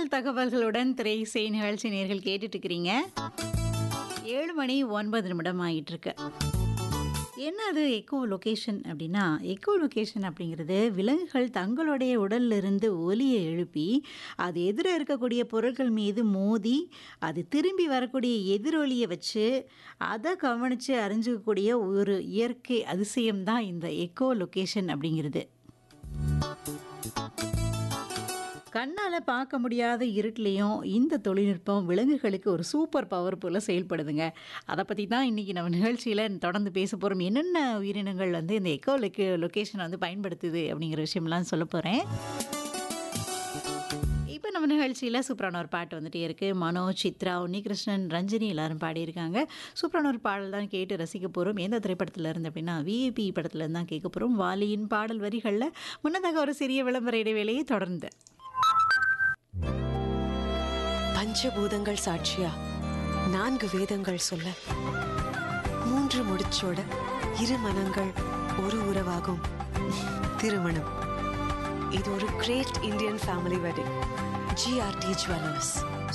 அறிவியல் தகவல்களுடன் திரை இசை நிகழ்ச்சி நேர்கள் கேட்டுட்டு இருக்கிறீங்க ஏழு மணி ஒன்பது நிமிடம் ஆகிட்டு இருக்கு என்ன அது எக்கோ லொகேஷன் அப்படின்னா எக்கோ லொகேஷன் அப்படிங்கிறது விலங்குகள் தங்களுடைய உடல்ல இருந்து ஒலியை எழுப்பி அது எதிர இருக்கக்கூடிய பொருட்கள் மீது மோதி அது திரும்பி வரக்கூடிய எதிரொலியை வச்சு அதை கவனித்து அறிஞ்சிக்கக்கூடிய ஒரு இயற்கை அதிசயம் தான் இந்த எக்கோ லொகேஷன் அப்படிங்கிறது கண்ணால் பார்க்க முடியாத இருட்டிலையும் இந்த தொழில்நுட்பம் விலங்குகளுக்கு ஒரு சூப்பர் பவர் போல் செயல்படுதுங்க அதை பற்றி தான் இன்றைக்கி நம்ம நிகழ்ச்சியில் தொடர்ந்து பேச போகிறோம் என்னென்ன உயிரினங்கள் வந்து இந்த எக்கோ லொக்கே லொக்கேஷனை வந்து பயன்படுத்துது அப்படிங்கிற விஷயம்லாம் சொல்ல போகிறேன் இப்போ நம்ம நிகழ்ச்சியில் சூப்பரான ஒரு பாட்டு வந்துட்டே இருக்குது மனோ சித்ரா உன்னிகிருஷ்ணன் ரஞ்சினி எல்லாரும் பாடியிருக்காங்க சூப்பரான ஒரு பாடல் தான் கேட்டு ரசிக்க போகிறோம் எந்த திரைப்படத்தில் இருந்து அப்படின்னா விஐபி படத்தில் இருந்து தான் கேட்க போகிறோம் வாலியின் பாடல் வரிகளில் முன்னதாக ஒரு சிறிய விளம்பர இடைவேளையை தொடர்ந்து பஞ்சபூதங்கள் சாட்சியா நான்கு வேதங்கள் சொல்ல மூன்று முடிச்சோட இரு மனங்கள் ஒரு உறவாகும் திருமணம் இது ஒரு great Indian family wedding GRT jewellers